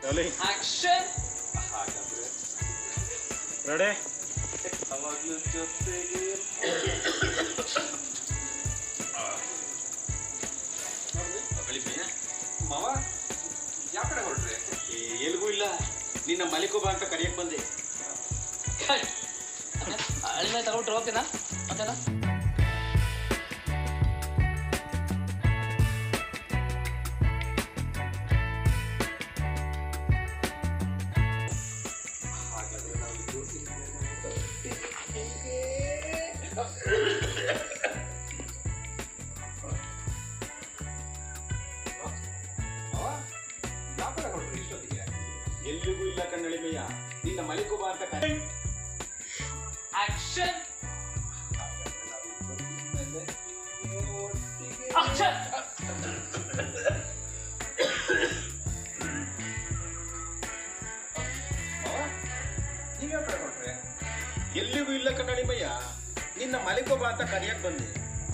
rolling action ಹಾಗಾದ್ರೆ ready ಯಾವಾಗ್ಲೂ ಜೊತೆಗೆ ಮಾವ ಯಾವ ಕಡೆ ಹೊರಟ್ರಿ ಎಲ್ಗೂ ಇಲ್ಲ ನಿನ್ನ ಮಲಿಕೋಬಾ ಅಂತ ಕರಿಯಕ್ ಬಂದೆ ಅಳಿಮೆ ತಗೊಂಡ್ರೆ ಓಕೆನಾ ಓಕೆನಾ ಹಾಗಾದ್ರೆ ನಾವು ಮಾವ ಯಾವ ಕಡೆ ಹೊರಟ್ರಿ ಇಷ್ಟೊತ್ತಿಗೆ ಎಲ್ಲಿಗೂ ಇಲ್ಲ ಕಣ್ಣಳಿಮಯ್ಯ ನಿನ್ನ ಮಲಿಕೋಬಾ ಅಂತ ಕರಿ ಆಕ್ಷನ್ ಹಾಗಾದ್ರೆ ನಾವು ಇಬ್ಬರು ಮೇಲೆ ಒಟ್ಟಿಗೆ ಆಕ್ಷನ್ ಮಾವ ನೀವ್ ಯಾವ ಕಡೆ ಹೊರಟ್ರಿ ಎಲ್ಲಿಗೂ ಇಲ್ಲ ಕಣ್ಣಳಿಮಯ್ಯ ನಿನ್ನ ಮಲಿಕೋಬಾ ಅಂತ ಕರಿಯಕ್ ಬಂದೆ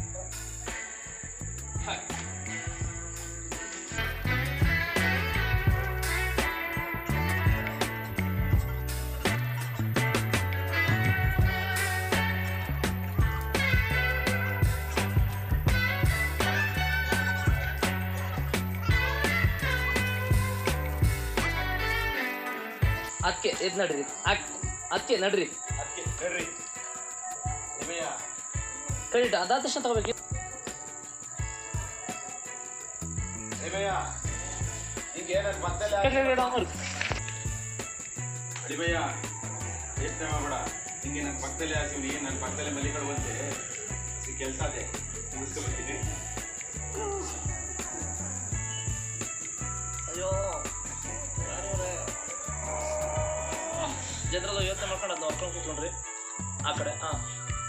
ಅದಕ್ಕೆ ಇದು ನಡ್ರಿ ಅದಕ್ಕೆ ನಡ್ರಿ ಅದಕ್ಕೆ ನಡ್ರಿ ನಿಮಯ್ಯ ಕ್ರೆಡಿಟ್ ಅದಾದ ತಕ್ಷಣ ತಗೋಬೇಕು ನಿಮಯ್ಯ ನಿಂಗೆ ನನ್ನ ಮತ್ತಲ್ಲಿ ಅಡಿಮಯ್ಯ ಯೋಚನೆ ಮಾಡಬೇಡ ನಿಂಗೆ ನನ್ನ ಪಕ್ಕದಲ್ಲೇ ಹಾಕಿವ್ನಿ ನನ್ನ ಪಕ್ಕದಲ್ಲೇ ಮಲಿಗಳು ಬಂತೆ ಕೆಲಸ ಅದೇ ಮುಗಿಸ್ಕೊಬರ್ತೀನಿ ಅಯ್ಯೋ ಜನರಲ್ಲ ಯೋಚನೆ ಮಾಡ್ಕೊಂಡು ಅದನ್ನ ಹೊರ್ಕೊಂಡು ಕೂತ್ಕೊಂಡ್ರಿ ಆ ಕಡೆ ಹಾಂ